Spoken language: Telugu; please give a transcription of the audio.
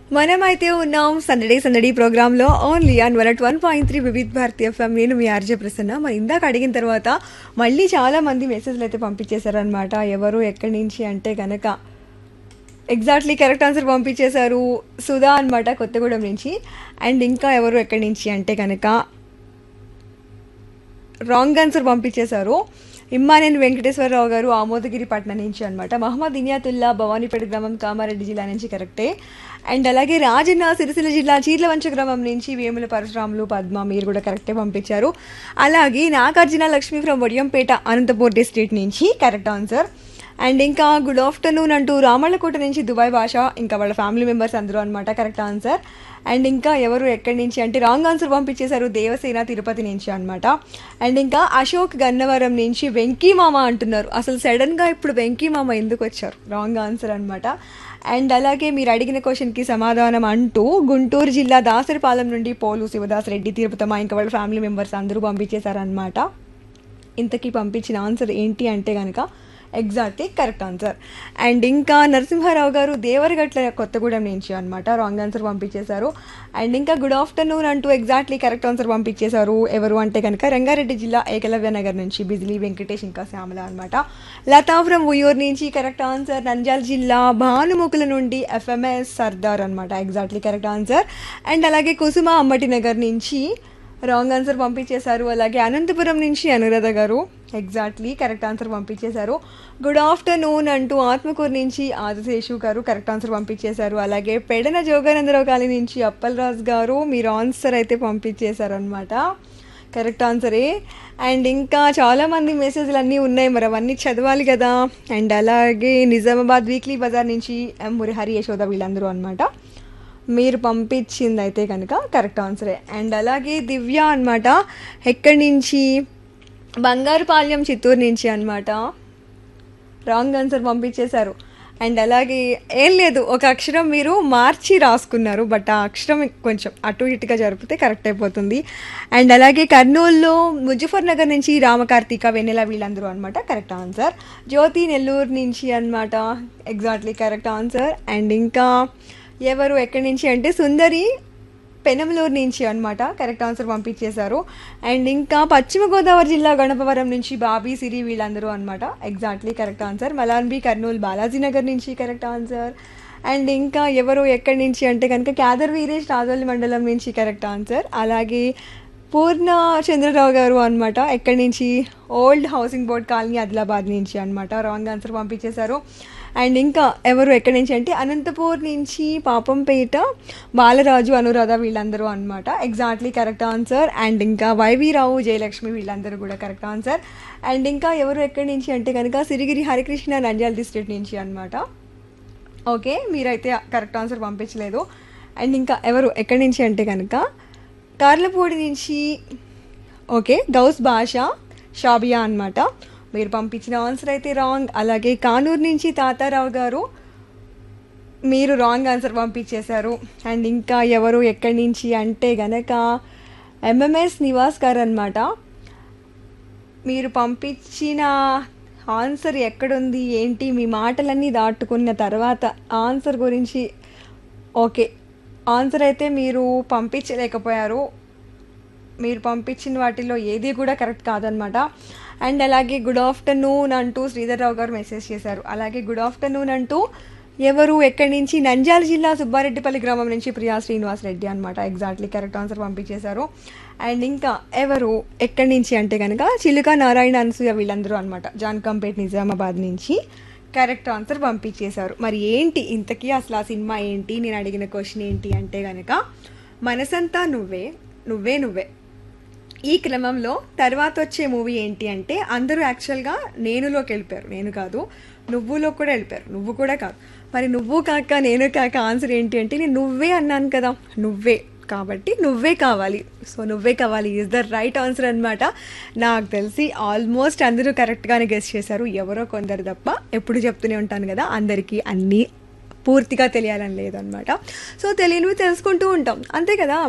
మనమైతే ఉన్నాం సందడి సందడి ప్రోగ్రాంలో only on one at one point three Vividh Bharati FM నేను మీ ఆర్జే ప్రసన్న మరి ఇందాక అడిగిన తర్వాత మళ్ళీ చాలా మంది మెసేజ్లు అయితే పంపించేశారనమాట ఎవరు ఎక్కడి నుంచి అంటే కనుక ఎగ్జాక్ట్లీ కరెక్ట్ ఆన్సర్ పంపించేశారు సుధా అనమాట కొత్తగూడెం నుంచి అండ్ ఇంకా ఎవరు ఎక్కడి నుంచి అంటే కనుక రాంగ్ ఆన్సర్ పంపించేశారు ఇమ్మానేని వెంకటేశ్వరరావు గారు ఆమోదగిరి పట్నం నుంచి అనమాట మహమ్మద్ ఇనియాతుల్లా భవానీపేట గ్రామం కామారెడ్డి జిల్లా నుంచి కరెక్టే అండ్ అలాగే రాజన్న సిరిసిల్ల జిల్లా చీర్లవంచ గ్రామం నుంచి వేముల పరశురాములు పద్మ మీరు కూడా కరెక్టే పంపించారు అలాగే నాగార్జున లక్ష్మి ఫ్రమ్ వడియంపేట అనంతపూర్ డిస్ట్రిక్ట్ నుంచి కరెక్ట్ ఆన్సర్ అండ్ ఇంకా గుడ్ ఆఫ్టర్నూన్ అంటూ రామళ్ళకోట నుంచి దుబాయ్ భాష ఇంకా వాళ్ళ ఫ్యామిలీ మెంబర్స్ అందరూ అనమాట కరెక్ట్ ఆన్సర్ అండ్ ఇంకా ఎవరు ఎక్కడి నుంచి అంటే రాంగ్ ఆన్సర్ పంపించేశారు దేవసేన తిరుపతి నుంచి అనమాట అండ్ ఇంకా అశోక్ గన్నవరం నుంచి వెంకీ మామ అంటున్నారు అసలు సడన్గా ఇప్పుడు వెంకీ మామ ఎందుకు వచ్చారు రాంగ్ ఆన్సర్ అనమాట అండ్ అలాగే మీరు అడిగిన క్వశ్చన్కి సమాధానం అంటూ గుంటూరు జిల్లా దాసరిపాలెం నుండి పోలు శివదాస్ రెడ్డి తిరుపతమ్మ ఇంకా వాళ్ళ ఫ్యామిలీ మెంబర్స్ అందరూ పంపించేశారనమాట ఇంతకీ పంపించిన ఆన్సర్ ఏంటి అంటే కనుక ఎగ్జాక్ట్లీ కరెక్ట్ ఆన్సర్ అండ్ ఇంకా నరసింహారావు గారు దేవరగట్ల కొత్తగూడెం నుంచి అనమాట రాంగ్ ఆన్సర్ పంపించేశారు అండ్ ఇంకా గుడ్ ఆఫ్టర్నూన్ అంటూ ఎగ్జాక్ట్లీ కరెక్ట్ ఆన్సర్ పంపించేశారు ఎవరు అంటే కనుక రంగారెడ్డి జిల్లా ఏకలవ్య నగర్ నుంచి బిజిలీ వెంకటేష్ ఇంకా శ్యామల అనమాట లతాపురం ఉయ్యూరు నుంచి కరెక్ట్ ఆన్సర్ నంద్యాల జిల్లా భానుముఖుల నుండి ఎఫ్ఎంఎస్ సర్దార్ అనమాట ఎగ్జాక్ట్లీ కరెక్ట్ ఆన్సర్ అండ్ అలాగే కుసుమ అమ్మటి నగర్ నుంచి రాంగ్ ఆన్సర్ పంపించేశారు అలాగే అనంతపురం నుంచి Anuradha garu exactly correct answer పంపించేశారు గుడ్ ఆఫ్టర్నూన్ అంటూ ఆత్మకూరు నుంచి ఆదిశేషు గారు కరెక్ట్ ఆన్సర్ పంపించేశారు అలాగే పెడన జోగానందరావు కాలి నుంచి అప్పలరాజు గారు మీరు ఆన్సర్ అయితే పంపించేశారు అనమాట కరెక్ట్ ఆన్సరే అండ్ ఇంకా చాలామంది మెసేజ్లు అన్నీ ఉన్నాయి మరి అవన్నీ చదవాలి కదా అండ్ అలాగే నిజామాబాద్ వీక్లీ బజార్ నుంచి ఎం మురహరి యశోద వీళ్ళందరూ అనమాట మీరు పంపించింది అయితే కనుక కరెక్ట్ ఆన్సరే అండ్ అలాగే దివ్య అనమాట ఎక్కడి నుంచి బంగారుపాలెం చిత్తూరు నుంచి అనమాట రాంగ్ ఆన్సర్ పంపించేశారు అండ్ అలాగే ఏం లేదు ఒక అక్షరం మీరు మార్చి రాసుకున్నారు బట్ ఆ అక్షరం కొంచెం అటు ఇటుగా జరిపితే కరెక్ట్ అయిపోతుంది అండ్ అలాగే కర్నూలులో ముజఫర్ నగర్ నుంచి రామకార్తిక వెన్నెల వీళ్ళందరూ అనమాట కరెక్ట్ ఆన్సర్ జ్యోతి నెల్లూరు నుంచి అనమాట ఎగ్జాక్ట్లీ కరెక్ట్ ఆన్సర్ అండ్ ఇంకా ఎవరు ఎక్కడి నుంచి అంటే సుందరి పెనమలూరు నుంచి అనమాట కరెక్ట్ ఆన్సర్ పంపించేశారు అండ్ ఇంకా పశ్చిమ గోదావరి జిల్లా గణపవరం నుంచి బాబీ సిరి వీళ్ళందరూ అనమాట exactly correct answer Malanbi Kurnool Balajinagar నుంచి కరెక్ట్ ఆన్సర్ అండ్ ఇంకా ఎవరు ఎక్కడి నుంచి అంటే కనుక క్యాదర్ వీరేష్ రాజోలి మండలం నుంచి కరెక్ట్ ఆన్సర్ అలాగే పూర్ణ చంద్రరావు గారు అనమాట ఎక్కడి నుంచి old housing board colony Adilabad నుంచి అనమాట రాంగ్ ఆన్సర్ పంపించేశారు అండ్ ఇంకా ఎవరు ఎక్కడి నుంచి అంటే అనంతపూర్ నుంచి పాపంపేట బాలరాజు అనురాధ వీళ్ళందరూ అనమాట ఎగ్జాక్ట్లీ కరెక్ట్ ఆన్సర్ అండ్ ఇంకా వైవి రావు జయలక్ష్మి వీళ్ళందరూ కూడా కరెక్ట్ ఆన్సర్ అండ్ ఇంకా ఎవరు ఎక్కడి నుంచి అంటే కనుక సిరిగిరి హరికృష్ణ నంద్యాల డిస్ట్రిక్ట్ నుంచి అనమాట ఓకే మీరైతే కరెక్ట్ ఆన్సర్ పంపించలేదు అండ్ ఇంకా ఎవరు ఎక్కడి నుంచి అంటే కనుక కార్లపూడి నుంచి ఓకే గౌస్ భాష షాబియా అనమాట మీరు పంపించిన ఆన్సర్ అయితే రాంగ్ అలాగే కానూరు నుంచి తాతారావు గారు మీరు రాంగ్ ఆన్సర్ పంపించేశారు అండ్ ఇంకా ఎవరు ఎక్కడి నుంచి అంటే గనక ఎంఎంఎస్ నివాస్ గారు అనమాట మీరు పంపించిన ఆన్సర్ ఎక్కడుంది ఏంటి మీ మాటలన్నీ దాటుకున్న తర్వాత ఆన్సర్ గురించి ఓకే ఆన్సర్ అయితే మీరు పంపించలేకపోయారు మీరు పంపించిన వాటిలో ఏది కూడా కరెక్ట్ కాదనమాట అండ్ అలాగే గుడ్ ఆఫ్టర్నూన్ అంటూ శ్రీధర్రావు గారు మెసేజ్ చేశారు అలాగే గుడ్ ఆఫ్టర్నూన్ అంటూ ఎవరు ఎక్కడి నుంచి నంద్యాల జిల్లా సుబ్బారెడ్డిపల్లి గ్రామం నుంచి ప్రియా శ్రీనివాస్ రెడ్డి అనమాట ఎగ్జాక్ట్లీ కరెక్ట్ ఆన్సర్ పంపించేశారు అండ్ ఇంకా ఎవరు ఎక్కడి నుంచి అంటే కనుక చిలుక నారాయణ అనసూయ వీళ్ళందరూ అనమాట జాన్కంపేట్ నిజామాబాద్ నుంచి కరెక్ట్ ఆన్సర్ పంపించేశారు మరి ఏంటి ఇంతకీ అసలు ఆ సినిమా ఏంటి నేను అడిగిన క్వశ్చన్ ఏంటి అంటే కనుక మనసంతా నువ్వే నువ్వే నువ్వే ఈ క్రమంలో తర్వాత వచ్చే మూవీ ఏంటి అంటే అందరూ యాక్చువల్గా నేనులోకి వెళ్ళిపోయారు నేను కాదు నువ్వులో కూడా వెళ్ళిపోయారు నువ్వు కూడా కాదు మరి నువ్వు కాక నేను కాక ఆన్సర్ ఏంటి అంటే నేను నువ్వే అన్నాను కదా నువ్వే కాబట్టి నువ్వే కావాలి సో నువ్వే కావాలి ఈజ్ ద రైట్ ఆన్సర్ అనమాట నాకు తెలిసి ఆల్మోస్ట్ అందరూ కరెక్ట్గానే గెస్ట్ చేశారు ఎవరో కొందరు తప్ప ఎప్పుడు చెప్తూనే ఉంటాను కదా అందరికీ అన్నీ పూర్తిగా తెలియాలని లేదనమాట సో తెలియనివి తెలుసుకుంటూ ఉంటాం అంతే కదా